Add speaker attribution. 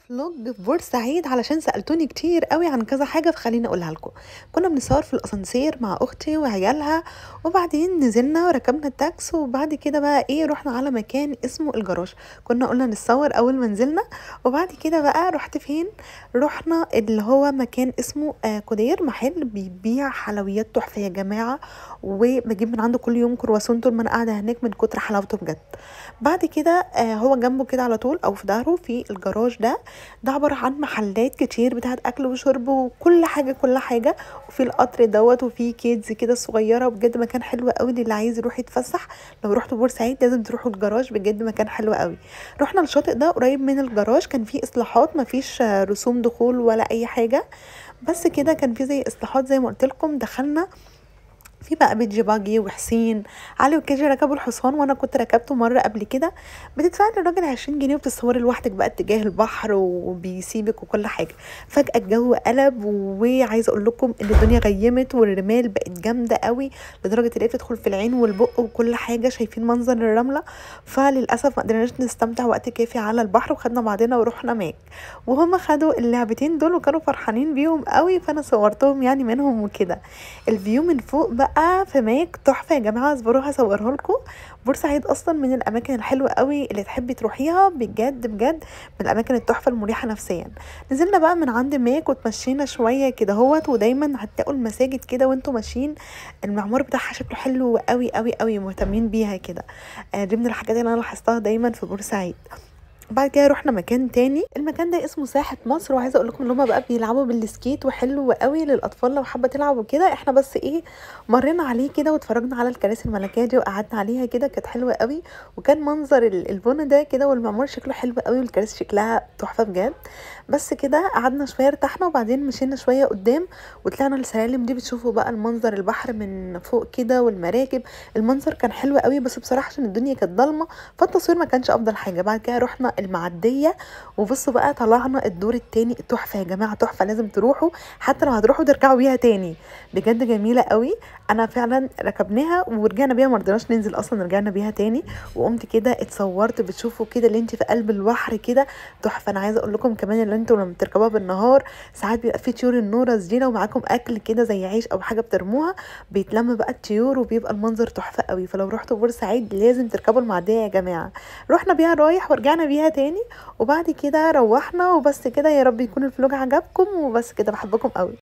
Speaker 1: فلوج في بورسعيد علشان سألتوني كتير قوي عن كذا حاجة فخليني أقولها لكم كنا بنصور في الأسانسير مع أختي وعيالها وبعدين نزلنا وركبنا التاكس وبعد كده بقى إيه رحنا على مكان اسمه الجراج كنا قلنا نتصور أول ما نزلنا وبعد كده بقى رحت فين رحنا اللي هو مكان اسمه آه كودير محل بيبيع حلويات تحفة يا جماعة وبجيب من عنده كل يوم كرواسون طول ما أنا قاعدة هناك من كتر حلاوته بجد بعد كده آه هو جنبه كده على طول أو في ظهره في الجراج ده ده عبارة عن محلات كتير بتاعت أكل وشرب وكل حاجة كل حاجة وفي القطر دوت وفي كيدز كده صغيرة وبجد مكان حلو قوي للي عايز يروح يتفسح لو رحتوا بورسعيد لازم تروحوا الجراج بجد مكان حلو قوي رحنا الشاطئ ده قريب من الجراج كان فيه إصلاحات مفيش رسوم دخول ولا أي حاجة بس كده كان في زي إصلاحات زي ما قلت لكم دخلنا في بقى بيجي باجي وحسين علي وكيجي ركبوا الحصان وانا كنت ركبته مره قبل كده بتدفعي للراجل عشرين جنيه وبتتصوري لوحدك بقى اتجاه البحر وبيسيبك وكل حاجه فجاه الجو قلب وعايزه اقول لكم ان الدنيا غيمت والرمال بقت جامده قوي لدرجه ان هي بتدخل في العين والبق وكل حاجه شايفين منظر الرمله فللاسف ما قدرناش نستمتع وقت كافي على البحر وخدنا بعضنا ورحنا ماك وهم خدوا اللعبتين دول وكانوا فرحانين بيهم قوي فانا صورتهم يعني منهم وكده الفيو من فوق بقى في ماك تحفه يا جماعه اصبروا هصورها لكم بورسعيد اصلا من الاماكن الحلوه قوي اللي تحبي تروحيها بجد بجد من الاماكن التحفه المريحه نفسيا نزلنا بقى من عند ماك وتمشينا شويه كده هوت ودايما هتلاقوا المساجد كده وانتوا ماشيين المعمار بتاعها شكله حلو قوي قوي قوي مهتمين بيها كده آه دي من الحاجات اللي انا لاحظتها دايما في بورسعيد بعد كده رحنا مكان تاني المكان ده اسمه ساحة مصر وعايزة اقول لكم ان هما بقى بيلعبوا بالسكيت وحلو قوي للاطفال لو حابة تلعب وكده احنا بس ايه مرينا عليه كده واتفرجنا على الكراسي الملكية دي وقعدنا عليها كده كانت حلوة قوي وكان منظر البنا ده كده والمعمار شكله حلو قوي والكراسي شكلها تحفة بجد بس كده قعدنا شوية ارتحنا وبعدين مشينا شوية قدام وطلعنا السلالم دي بتشوفوا بقى المنظر البحر من فوق كده والمراكب المنظر كان حلو قوي بس بصراحة عشان الدنيا كانت ضلمة فالتصوير ما كانش افضل حاجة بعد كده رحنا المعديه وبصوا بقى طلعنا الدور التاني تحفه يا جماعه تحفه لازم تروحوا حتى لو هتروحوا ترجعوا بيها تاني بجد جميله قوي انا فعلا ركبناها ورجعنا بيها ما رضيناش ننزل اصلا رجعنا بيها تاني وقمت كده اتصورت بتشوفوا كده اللي انت في قلب البحر كده تحفه انا عايزه اقول لكم كمان اللي انتوا لما بتركبوها بالنهار ساعات بيبقى في طيور النورس دي لو معاكم اكل كده زي عيش او حاجه بترموها بيتلم بقى الطيور وبيبقى المنظر تحفه قوي فلو رحتوا بورسعيد لازم تركبوا المعديه يا جماعه رحنا بيها رايح ورجعنا بيها تاني وبعد كده روحنا وبس كده يا رب يكون الفلوج عجبكم وبس كده بحبكم قوي